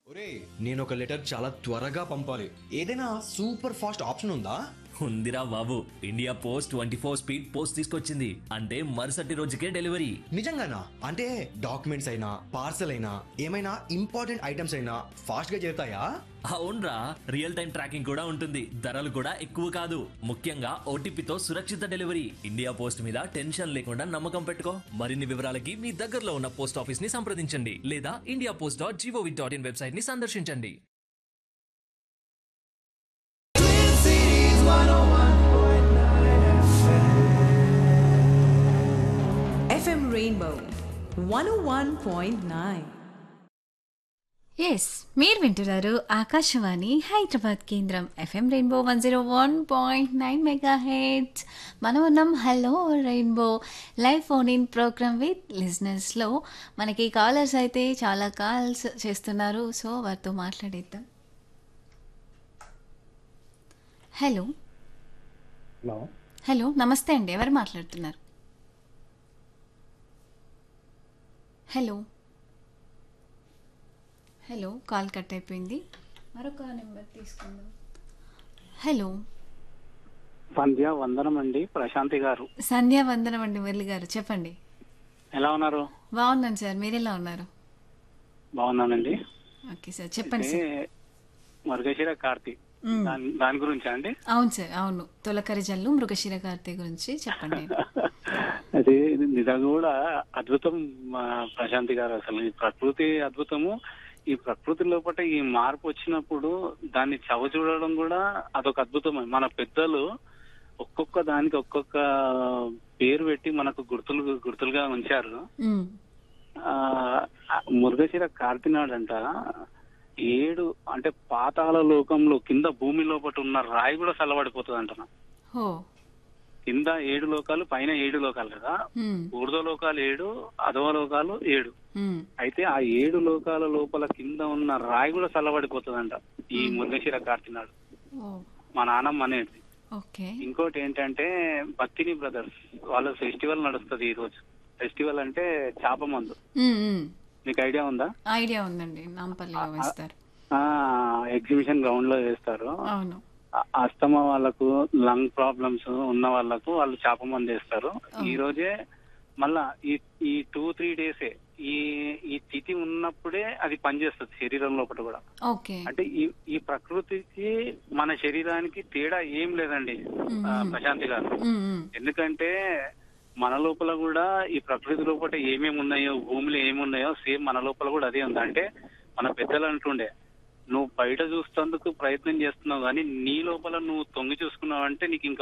ఒరే నేను ఒక లెటర్ చాలా త్వరగా పంపాలి ఏదైనా సూపర్ ఫాస్ట్ ఆప్షన్ ఉందా ఉందిరా బాబు India post twenty four speed post తీసుకొచ్చింది అంటే మరుసటి రోజుకే డెలివరీ నిజంగానా అంటే డాక్యుమెంట్స్ అయినా పార్సల్ అయినా ఏమైనా ఇంపార్టెంట్ ఐటమ్స్ అయినా ఫాస్ట్ గా చేరుతాయా అవునరా రియల్ టైం ట్రాకింగ్ కూడా ఉంటుంది ధరలు కూడా ఎక్కువ కాదు ముఖ్యంగా ఓటీపీతో సురక్షిత డెలివరీ ఇండియా పోస్ట్ మీద టెన్షన్ లేకుండా నమ్మకం పెట్టుకో మరిన్ని వివరాలకి మీ దగ్గరలో ఉన్న పోస్ట్ ఆఫీస్ ని సంప్రదించండి లేదా India post dot GOV dot in website ని సందర్శించండి FM Rainbow 101.9. ఎస్ మీరు వింటున్నారు ఆకాశవాణి హైదరాబాద్ కేంద్రం FM rainbow one zero one point nine mega heads మనం ఉన్నాం hello rainbow live phone in programme with లిజినెస్లో మనకి కాలర్స్ అయితే చాలా కాల్స్ చేస్తున్నారు సో వారితో మాట్లాడేద్దాం హలో హలో హలో నమస్తే అండి ఎవరు మాట్లాడుతున్నారు హలో హలో కాల్ కట్ అయిపోయింది మరొక నెంబర్ తీసుకుందాం హలో సంధ్య వందనం అండి ప్రశాంతి గారు సంధ్యా వందనం అండి మురళి గారు చెప్పండి ఎలా ఉన్నారు బాగున్నాను సార్ మీరు ఎలా ఉన్నారు బాగున్నానండి ఓకే సార్ చెప్పండి అంటే సార్ మృగశిర కార్తీ మ్మ్. దాని దాని గురించి అండి అవును సార్ అవును తొలకరి జల్లు మృగశిర కార్తె గురించి చెప్పండి అది నిజంగా కూడా అద్భుతం మా ప్రశాంతి గారు అసలు ఈ ప్రకృతి అద్భుతము ఈ ప్రకృతి లోపల ఈ మార్పు వచ్చినప్పుడు దాన్ని చవ చూడడం కూడా అదొక అద్భుతమే మన పెద్దలు ఒక్కొక్క దానికి ఒక్కొక్క పేరు పెట్టి మనకు గుర్తులు గుర్తులుగా ఉంచారు మ్మ్. ఆ మురుగశిర కార్తినాడంట ఏడు అంటే పాతాళ లోకంలో కింద భూమి లోపల ఉన్న రాయి కూడా చల్లబడిపోతుంది అంట హో కింద ఏడు లోకాలు పైన ఏడు లోకాలు కదా మ్మ్. ఊర్ధ్వ లోకాలు ఏడు అధవ లోకాలు ఏడు మ్మ్. అయితే ఆ ఏడు లోకాల లోపల కింద ఉన్న రాయి కూడా చల్లబడిపోతుందంట ఈ మురుగశిర కార్తినాడు ఓ మా నాన్నమ్మ అనేది ఓకే ఇంకోటి ఏంటంటే భక్తిని బ్రదర్స్ వాళ్ళ ఫెస్టివల్ నడుస్తుంది ఈ రోజు ఫెస్టివల్ అంటే చేప మందు మ్మ్, మ్మ్. మీకు ఐడియా ఉందా ఐడియా ఉందండి నాంపల్లిలో వేస్తారు ఆ ఎగ్జిబిషన్ గ్రౌండ్ లో వేస్తారు అవును ఆ- అస్తమా వాళ్ళకు లంగ్ ప్రాబ్లమ్స్ ఉన్న వాళ్ళకు వాళ్ళు చేప మంది వేస్తారు ఈ రోజే మళ్ళా ఈ ఈ టూ త్రీ డేసే ఈ ఈ తిథి ఉన్నప్పుడే అది పనిచేస్తుంది శరీరం లోపల కూడా ఓకే అంటే ఈ ఈ ప్రకృతికి మన శరీరానికి తేడా ఏం లేదండి ఆ, ప్రశాంతి గారు మ్మ్, మ్మ్. ఎందుకంటే మన లోపల కూడా ఈ ప్రకృతి లోపల ఏమేమి ఉన్నాయో భూమిలో ఏమి ఉన్నాయో సేమ్ మన లోపల కూడా అదే ఉంది అంటే మన పెద్దలు అంటుండే నువ్వు బయట చూస్తేందుకు ప్రయత్నం చేస్తున్నావు కానీ నీ లోపల నువ్వు తొంగి చూసుకున్నావు అంటే నీకు ఇంకా